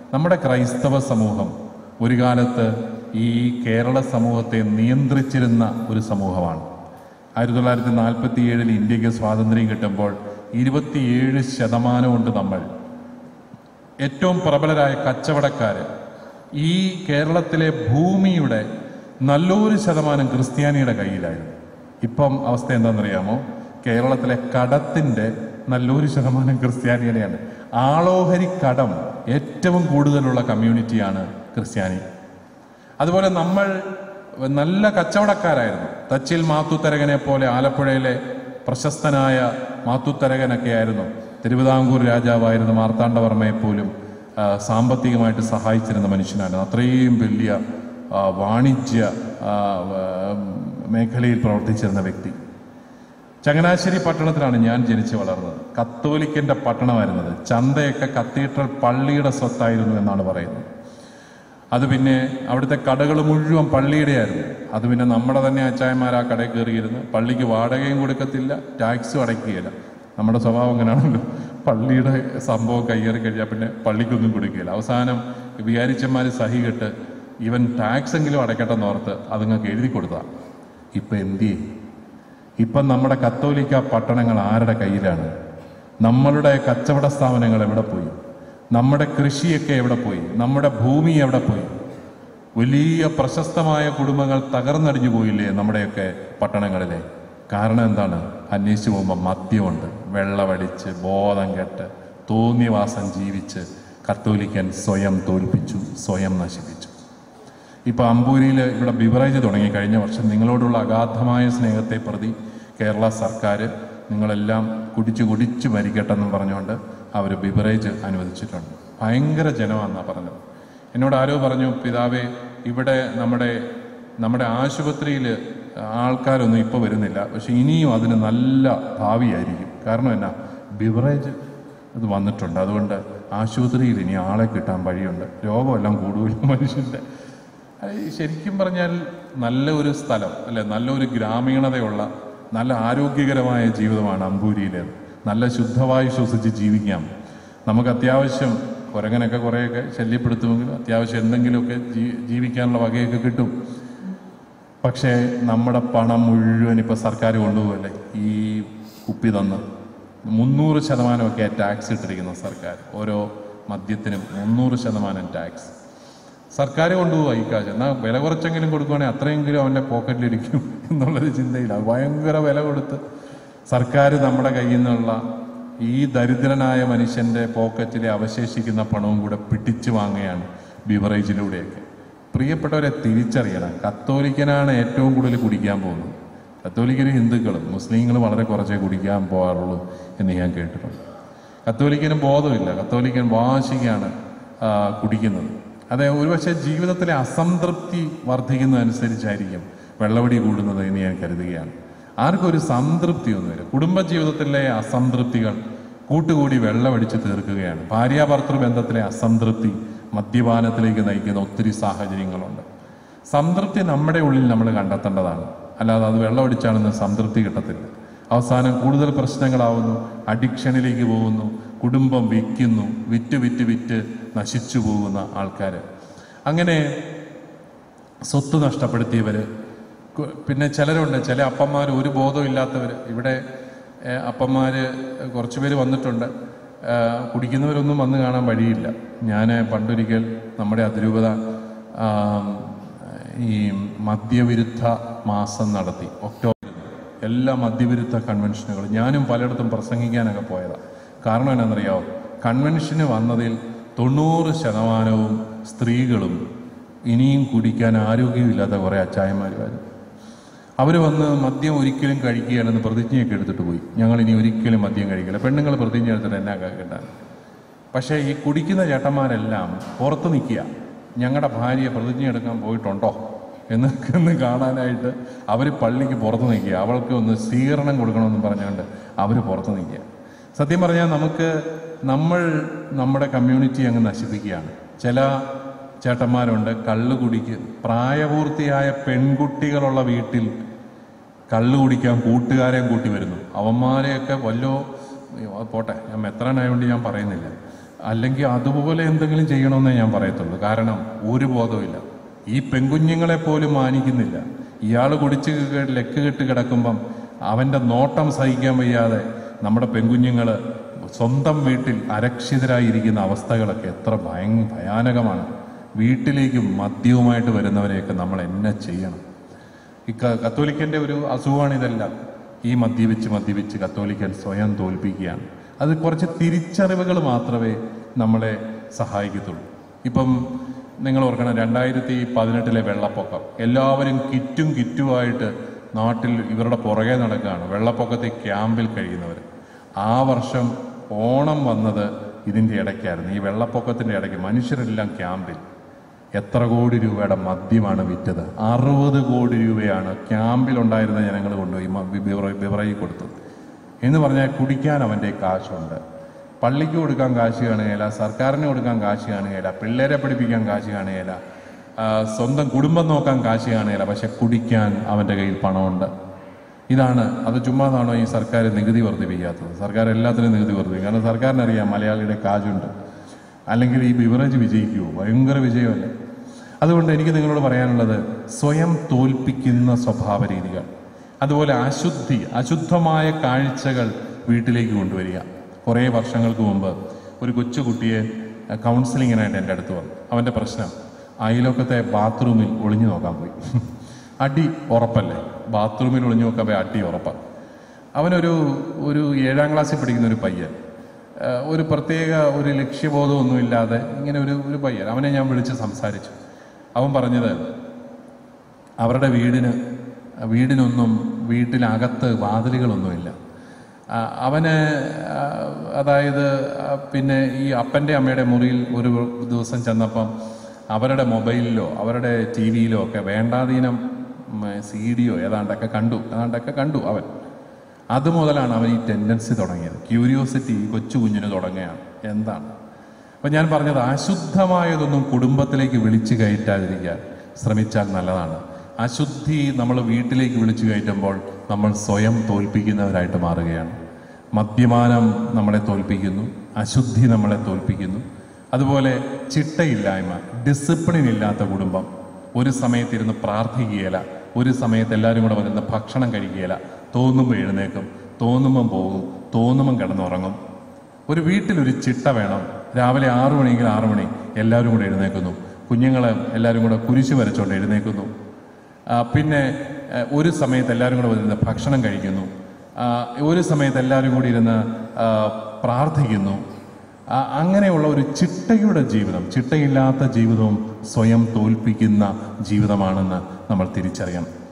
നമ്മുടെ ക്രൈസ്തവ സമൂഹം ഒരു കാലത്ത് ഈ കേരള സമൂഹത്തെ നിയന്ത്രിച്ചിരുന്ന ഒരു സമൂഹമാണ് ആയിരത്തി തൊള്ളായിരത്തി നാൽപ്പത്തി ഏഴിൽ ഇന്ത്യക്ക് സ്വാതന്ത്ര്യം കിട്ടുമ്പോൾ ഇരുപത്തിയേഴ് ശതമാനമുണ്ട് നമ്മൾ ഏറ്റവും പ്രബലരായ കച്ചവടക്കാര് ഈ കേരളത്തിലെ ഭൂമിയുടെ നല്ലൊരു ശതമാനം ക്രിസ്ത്യാനിയുടെ കയ്യിലായിരുന്നു ഇപ്പം അവസ്ഥ എന്താണെന്നറിയാമോ കേരളത്തിലെ കടത്തിന്റെ നല്ലൊരു ശതമാനം ക്രിസ്ത്യാനിയുടെയാണ് ആളോഹരി കടം ഏറ്റവും കൂടുതലുള്ള കമ്മ്യൂണിറ്റിയാണ് ക്രിസ്ത്യാനി അതുപോലെ നമ്മൾ നല്ല കച്ചവടക്കാരായിരുന്നു തച്ചിൽ മാത്തുത്തരകനെ പോലെ ആലപ്പുഴയിലെ പ്രശസ്തനായ മാത്തുത്തരകനൊക്കെ ആയിരുന്നു തിരുവിതാംകൂർ രാജാവായിരുന്ന മാർത്താണ്ഡവർമ്മയെ പോലും ആ, സാമ്പത്തികമായിട്ട് സഹായിച്ചിരുന്ന മനുഷ്യനായിരുന്നു അത്രയും വലിയ ആ, വാണിജ്യ ആ, ആ, മേഖലയിൽ പ്രവർത്തിച്ചിരുന്ന വ്യക്തി ചങ്ങനാശ്ശേരി പട്ടണത്തിലാണ് ഞാൻ ജനിച്ചു വളർന്നത് കത്തോലിക്കന്റെ പട്ടണമായിരുന്നത് ചന്തയൊക്കെ കത്തീഡ്രൽ പള്ളിയുടെ സ്വത്തായിരുന്നു എന്നാണ് പറയുന്നത് അത് പിന്നെ അവിടുത്തെ കടകൾ മുഴുവൻ പള്ളിയുടെയായിരുന്നു അത് പിന്നെ നമ്മുടെ തന്നെ അച്ചായന്മാർ ആ കടയിൽ കയറിയിരുന്ന് പള്ളിക്ക് വാടകയും കൊടുക്കത്തില്ല ടാക്സും അടയ്ക്കുകയില്ല നമ്മുടെ സ്വഭാവം അങ്ങനെയാണല്ലോ പള്ളിയുടെ സംഭവം കയ്യേറി കഴിഞ്ഞാൽ പിന്നെ പള്ളിക്കൊന്നും കൊടുക്കുകയില്ല അവസാനം വികാരിച്ചന്മാർ സഹി കെട്ട് ഇവൻ ടാക്സ് എങ്കിലും അടയ്ക്കട്ടെ എന്നോർത്ത് അതുങ്ങൾക്ക് എഴുതി കൊടുത്താ ഇപ്പം എന്ത് ചെയ്യും ഇപ്പം നമ്മുടെ കത്തോലിക്ക പട്ടണങ്ങൾ ആരുടെ കയ്യിലാണ് നമ്മളുടെ കച്ചവട സ്ഥാപനങ്ങൾ എവിടെ പോയി നമ്മുടെ കൃഷിയൊക്കെ എവിടെ പോയി നമ്മുടെ ഭൂമി എവിടെ പോയി വലിയ പ്രശസ്തമായ കുടുംബങ്ങൾ തകർന്നടിഞ്ഞു പോയില്ലേ നമ്മുടെയൊക്കെ പട്ടണങ്ങളിലെ കാരണം എന്താണ് അന്വേഷിച്ചു പോകുമ്പോൾ മദ്യമുണ്ട് വെള്ളമടിച്ച് ബോധം കെട്ട് തോന്നിയവാസം ജീവിച്ച് കത്തോലിക്കൻ സ്വയം തോൽപ്പിച്ചു സ്വയം നശിപ്പിച്ചു ഇപ്പൊ അമ്പൂരിയിൽ ഇവിടെ ബിവറേജ് തുടങ്ങി കഴിഞ്ഞ വർഷം നിങ്ങളോടുള്ള അഗാധമായ സ്നേഹത്തെ പ്രതി കേരള സർക്കാർ നിങ്ങളെല്ലാം കുടിച്ചു കുടിച്ചു മരിക്കട്ടെന്നും പറഞ്ഞുകൊണ്ട് അവർ ബിവറേജ് അനുവദിച്ചിട്ടുണ്ട് ഭയങ്കര ജനമാണെന്നാണ് പറഞ്ഞത് എന്നോട് ആരോ പറഞ്ഞു പിതാവേ ഇവിടെ നമ്മുടെ നമ്മുടെ ആശുപത്രിയിൽ ആൾക്കാരൊന്നും ഇപ്പോൾ വരുന്നില്ല പക്ഷെ ഇനിയും അതിന് നല്ല ഭാവിയായിരിക്കും കാരണം എന്നാ ബിവറേജ് ഇത് വന്നിട്ടുണ്ട് അതുകൊണ്ട് ആശുപത്രിയിൽ ഇനി ആളെ കിട്ടാൻ വഴിയുണ്ട് രോഗമെല്ലാം കൂടുതലും മനുഷ്യൻ്റെ അത് ശരിക്കും പറഞ്ഞാൽ നല്ല ഒരു സ്ഥലം അല്ലെ നല്ലൊരു ഗ്രാമീണതയുള്ള നല്ല ആരോഗ്യകരമായ ജീവിതമാണ് അമ്പൂരിയിലേത് നല്ല ശുദ്ധവായു ശ്വസിച്ച് ജീവിക്കാം നമുക്ക് അത്യാവശ്യം കുരങ്ങനൊക്കെ കുറേയൊക്കെ ശല്യപ്പെടുത്തുമെങ്കിലും അത്യാവശ്യം എന്തെങ്കിലുമൊക്കെ ജീ ജീവിക്കാനുള്ള വകയൊക്കെ കിട്ടും പക്ഷേ നമ്മുടെ പണം മുഴുവൻ ഇപ്പോൾ സർക്കാർ കൊണ്ടുപോകല്ലേ ഈ കുപ്പി തന്ന് മുന്നൂറ് ശതമാനമൊക്കെ ടാക്സ് ഇട്ടിരിക്കുന്ന സർക്കാർ ഓരോ മദ്യത്തിനും മുന്നൂറ് ശതമാനം ടാക്സ് സർക്കാർ കൊണ്ടുപോകുക ഈ കാശ് എന്നാൽ വില കുറച്ചെങ്കിലും കൊടുക്കുവാണെങ്കിൽ അത്രയെങ്കിലും അവൻ്റെ പോക്കറ്റിലിരിക്കും എന്നുള്ളൊരു ചിന്തയില്ല ഭയങ്കര വില കൊടുത്ത് സർക്കാർ നമ്മുടെ കയ്യിൽ നിന്നുള്ള ഈ ദരിദ്രനായ മനുഷ്യൻ്റെ പോക്കറ്റിലെ അവശേഷിക്കുന്ന പണവും കൂടെ പിടിച്ചു വാങ്ങുകയാണ് ബിവറേജിലൂടെയൊക്കെ പ്രിയപ്പെട്ടവരെ തിരിച്ചറിയണം കത്തോലിക്കനാണ് ഏറ്റവും കൂടുതൽ കുടിക്കാൻ പോകുന്നത് കത്തോലിക്കന് ഹിന്ദുക്കളും മുസ്ലിങ്ങളും വളരെ കുറച്ചേ കുടിക്കാൻ പോകാറുള്ളൂ എന്ന് ഞാൻ കേട്ടിട്ടുണ്ട് കത്തോലിക്കന് ബോധമില്ല കത്തോലിക്കൻ വാശിക്കാണ് ആ, കുടിക്കുന്നത് അതെ ഒരുപക്ഷെ ജീവിതത്തിലെ അസംതൃപ്തി വർദ്ധിക്കുന്നതനുസരിച്ചായിരിക്കും വെള്ളവടി കൂടുന്നത് എന്ന് ഞാൻ കരുതുകയാണ് ആർക്കും ഒരു സംതൃപ്തിയൊന്നുമില്ല കുടുംബജീവിതത്തിലെ അസംതൃപ്തികൾ കൂട്ടുകൂടി വെള്ളമടിച്ച് തീർക്കുകയാണ് ഭാര്യാഭർത്തൃ ബന്ധത്തിലെ അസംതൃപ്തി മദ്യപാനത്തിലേക്ക് നയിക്കുന്ന ഒത്തിരി സാഹചര്യങ്ങളുണ്ട് സംതൃപ്തി നമ്മുടെ ഉള്ളിൽ നമ്മൾ കണ്ടെത്തേണ്ടതാണ് അല്ലാതെ അത് വെള്ളമടിച്ചാണെന്ന് സംതൃപ്തി കിട്ടത്തില്ല അവസാനം കൂടുതൽ പ്രശ്നങ്ങളാവുന്നു അഡിക്ഷനിലേക്ക് പോകുന്നു കുടുംബം വിൽക്കുന്നു വിറ്റ് വിറ്റ് വിറ്റ് നശിച്ചു പോകുന്ന ആൾക്കാർ അങ്ങനെ സ്വത്ത് നഷ്ടപ്പെടുത്തിയവർ പിന്നെ ചിലരുണ്ട് ചില അപ്പന്മാർ ഒരു ബോധമില്ലാത്തവർ ഇവിടെ ഏഹ്, അപ്പന്മാര് കുറച്ച് പേര് വന്നിട്ടുണ്ട് ഏഹ്, കുടിക്കുന്നവരൊന്നും വന്ന് കാണാൻ വഴിയില്ല ഞാൻ പണ്ടൊരിക്കൽ നമ്മുടെ അതിരൂപത ആം, ഈ മദ്യവിരുദ്ധ മാസം നടത്തി ഒക്ടോബർ എല്ലാ മദ്യവിരുദ്ധ കൺവെൻഷനുകളും ഞാനും പലയിടത്തും പ്രസംഗിക്കാനൊക്കെ പോയതാണ് കാരണം എന്നാണെന്നറിയാമോ കൺവെൻഷന് വന്നതിൽ തൊണ്ണൂറ് ശതമാനവും സ്ത്രീകളും ഇനിയും കുടിക്കാൻ ആരോഗ്യമില്ലാത്ത കുറേ അച്ചായന്മാരുമായിരുന്നു അവർ വന്ന് മദ്യം ഒരിക്കലും കഴിക്കുകയാണെന്ന് പ്രതിജ്ഞയൊക്കെ എടുത്തിട്ട് പോയി ഞങ്ങൾ ഇനി ഒരിക്കലും മദ്യം കഴിക്കില്ല പെണ്ണുങ്ങൾ പ്രതിജ്ഞ എടുത്തിട്ട് എന്നാ കേട്ടാൽ പക്ഷേ ഈ കുടിക്കുന്ന ചേട്ടന്മാരെല്ലാം പുറത്ത് നിൽക്കുക ഞങ്ങളുടെ ഭാര്യ പ്രതിജ്ഞ എടുക്കാൻ പോയിട്ടുണ്ടോ എന്ന് എന്ന് കാണാനായിട്ട് അവർ പള്ളിക്ക് പുറത്ത് നിൽക്കുക അവൾക്ക് ഒന്ന് സ്വീകരണം കൊടുക്കണമെന്ന് പറഞ്ഞുകൊണ്ട് അവർ പുറത്ത് നിൽക്കുക സത്യം പറഞ്ഞാൽ നമുക്ക് നമ്മൾ നമ്മുടെ കമ്മ്യൂണിറ്റി അങ്ങ് നശിപ്പിക്കുകയാണ് ചില ചേട്ടന്മാരുണ്ട് കള്ള് കുടിക്ക് പ്രായപൂർത്തിയായ പെൺകുട്ടികളുള്ള വീട്ടിൽ കള്ള് കുടിക്കാൻ കൂട്ടുകാരെയും കൂട്ടി വരുന്നു അവന്മാരെയൊക്കെ വല്ലോ അയ്യോ, അത് പോട്ടെ ഞാൻ മെത്രാനായതുകൊണ്ട് ഞാൻ പറയുന്നില്ല അല്ലെങ്കിൽ അതുപോലെ എന്തെങ്കിലും ചെയ്യണമെന്നേ ഞാൻ പറയത്തുള്ളൂ കാരണം ഒരു ബോധവുമില്ല ഈ പെൺകുഞ്ഞുങ്ങളെ പോലും മാനിക്കുന്നില്ല ഇയാൾ കുടിച്ച് കെ- ലെക്ക് കെട്ട് കിടക്കുമ്പം അവൻ്റെ നോട്ടം സഹിക്കാൻ വയ്യാതെ നമ്മുടെ പെൺകുഞ്ഞുങ്ങൾ സ്വന്തം വീട്ടിൽ അരക്ഷിതരായിരിക്കുന്ന അവസ്ഥകളൊക്കെ എത്ര ഭയ ഭയാനകമാണ് വീട്ടിലേക്ക് മദ്യവുമായിട്ട് വരുന്നവരെയൊക്കെ നമ്മൾ എന്നെ ചെയ്യണം ഈ ക- കത്തോലിക്കൻ്റെ ഒരു അസുഖമാണ് ഇതെല്ലാം ഈ മദ്യപിച്ച് മദ്യപിച്ച് കത്തോലിക്കൻ സ്വയം തോൽപ്പിക്കുകയാണ് അത് കുറച്ച് തിരിച്ചറിവുകൾ മാത്രമേ നമ്മളെ സഹായിക്കത്തുള്ളൂ ഇപ്പം നിങ്ങൾ ഓർക്കണം രണ്ടായിരത്തി പതിനെട്ടിലെ വെള്ളപ്പൊക്കം എല്ലാവരും കിറ്റും കിറ്റുമായിട്ട് നാട്ടിൽ ഇവരുടെ പുറകെ നടക്കുകയാണ് വെള്ളപ്പൊക്കത്തിൽ ക്യാമ്പിൽ കഴിയുന്നവർ ആ വർഷം ഓണം വന്നത് ഇതിൻ്റെ ഇടയ്ക്കായിരുന്നു ഈ വെള്ളപ്പൊക്കത്തിൻ്റെ ഇടയ്ക്ക് മനുഷ്യരെല്ലാം ക്യാമ്പിൽ എത്ര കോടി രൂപയുടെ മദ്യമാണ് വിറ്റത് അറുപത് കോടി രൂപയാണ് ക്യാമ്പിലുണ്ടായിരുന്ന ജനങ്ങൾ കൊണ്ടുപോയി മ- ബി- ബിവറ- ബിവറേജിൽ കൊടുത്തത് എന്ന് പറഞ്ഞാൽ കുടിക്കാൻ അവൻ്റെ കാശുണ്ട് പള്ളിക്ക് കൊടുക്കാൻ കാശ് കാണുകയില്ല സർക്കാരിന് കൊടുക്കാൻ കാശ് കാണുകയില്ല പിള്ളേരെ പഠിപ്പിക്കാൻ കാശ് കാണുകയില്ല ആ, സ്വന്തം കുടുംബം നോക്കാൻ കാശ് കാണുകയില്ല പക്ഷെ കുടിക്കാൻ അവൻ്റെ കയ്യിൽ പണമുണ്ട് ഇതാണ് അത് ചുമ്മാതാണോ ഈ സർക്കാർ നികുതി വർദ്ധിപ്പിക്കാത്തത് സർക്കാർ എല്ലാത്തിനും നികുതി വർദ്ധിപ്പിക്കും കാരണം സർക്കാരിനറിയാം മലയാളിയുടെ കാശുണ്ട് അല്ലെങ്കിൽ ഈ ബിവറേജ് വിജയിക്കുമോ ഭയങ്കര വിജയമല്ലേ അതുകൊണ്ട് എനിക്ക് നിങ്ങളോട് പറയാനുള്ളത് സ്വയം തോൽപ്പിക്കുന്ന സ്വഭാവ രീതികൾ അതുപോലെ അശുദ്ധി അശുദ്ധമായ കാഴ്ചകൾ വീട്ടിലേക്ക് കൊണ്ടുവരിക കുറേ വർഷങ്ങൾക്ക് മുമ്പ് ഒരു കൊച്ചുകുട്ടിയെ അഹ്, കൗൺസിലിങ്ങിനായിട്ട് എൻ്റെ അടുത്ത് വന്നു അവൻ്റെ പ്രശ്നം അയലോക്കത്തെ ബാത്റൂമിൽ ഒളിഞ്ഞു നോക്കാൻ പോയി അടി ഉറപ്പല്ലേ ബാത്റൂമിൽ ഒളിഞ്ഞു നോക്കാൻ പോയി അടി ഉറപ്പാണ് അവനൊരു ഒരു ഏഴാം ക്ലാസ്സിൽ പഠിക്കുന്ന ഒരു പയ്യൻ ആ, ഒരു പ്രത്യേക ഒരു ലക്ഷ്യബോധമൊന്നും ഇല്ലാതെ ഇങ്ങനെ ഒരു ഒരു പയ്യൻ അവനെ ഞാൻ വിളിച്ച് സംസാരിച്ചു അവൻ പറഞ്ഞത് അവരുടെ വീടിന് വീടിനൊന്നും വീട്ടിനകത്ത് വാതിലുകളൊന്നുമില്ല ആ, അവന് ആ, അതായത് ആ, പിന്നെ ഈ അപ്പൻ്റെ അമ്മയുടെ മുറിയിൽ ഒരു ദിവസം ചെന്നപ്പം അവരുടെ മൊബൈലിലോ അവരുടെ ടി വിയിലോ ഒക്കെ വേണ്ടാതീനം സി ഡിയോ ഏതാണ്ടൊക്കെ കണ്ടു ഏതാണ്ടൊക്കെ കണ്ടു അവൻ അതുമുതലാണ് അവൻ ഈ ടെൻഡൻസി തുടങ്ങിയത് ക്യൂരിയോസിറ്റി ഈ കൊച്ചു കുഞ്ഞിന് തുടങ്ങുകയാണ് എന്താണ് അപ്പം ഞാൻ പറഞ്ഞത് അശുദ്ധമായതൊന്നും കുടുംബത്തിലേക്ക് വിളിച്ചു കയറ്റാതിരിക്കാൻ ശ്രമിച്ചാൽ നല്ലതാണ് അശുദ്ധി നമ്മൾ വീട്ടിലേക്ക് വിളിച്ചു കയറ്റുമ്പോൾ നമ്മൾ സ്വയം തോൽപ്പിക്കുന്നവരായിട്ട് മാറുകയാണ് മദ്യപാനം നമ്മളെ തോൽപ്പിക്കുന്നു അശുദ്ധി നമ്മളെ തോൽപ്പിക്കുന്നു അതുപോലെ ചിട്ടയില്ലായ്മ ഡിസിപ്ലിൻ ഇല്ലാത്ത കുടുംബം ഒരു സമയത്തിരുന്ന് പ്രാർത്ഥിക്കുകയില്ല ഒരു സമയത്ത് എല്ലാവരും കൂടെ വരുന്ന ഭക്ഷണം കഴിക്കുകയില്ല തോന്നുമ്പോൾ എഴുന്നേക്കും തോന്നുമ്പം പോകും തോന്നുമ്പം കിടന്നുറങ്ങും ഒരു വീട്ടിലൊരു ചിട്ട വേണം രാവിലെ ആറു മണിയെങ്കിൽ ആറു മണി എല്ലാവരും കൂടെ എഴുന്നേക്കുന്നു കുഞ്ഞുങ്ങളെ എല്ലാവരും കൂടെ കുരിശ് വരച്ചുകൊണ്ട് എഴുന്നേക്കുന്നു ആ, പിന്നെ ആ, ഒരു സമയത്ത് എല്ലാവരും കൂടെ വരുന്ന ഭക്ഷണം കഴിക്കുന്നു ആ, ഒരു സമയത്ത് എല്ലാവരും കൂടി ഇരുന്ന് ആ, പ്രാർത്ഥിക്കുന്നു ആ, അങ്ങനെയുള്ള ഒരു ചിട്ടയുടെ ജീവിതം ചിട്ടയില്ലാത്ത ജീവിതവും സ്വയം തോൽപ്പിക്കുന്ന ജീവിതമാണെന്ന് നമ്മൾ തിരിച്ചറിയണം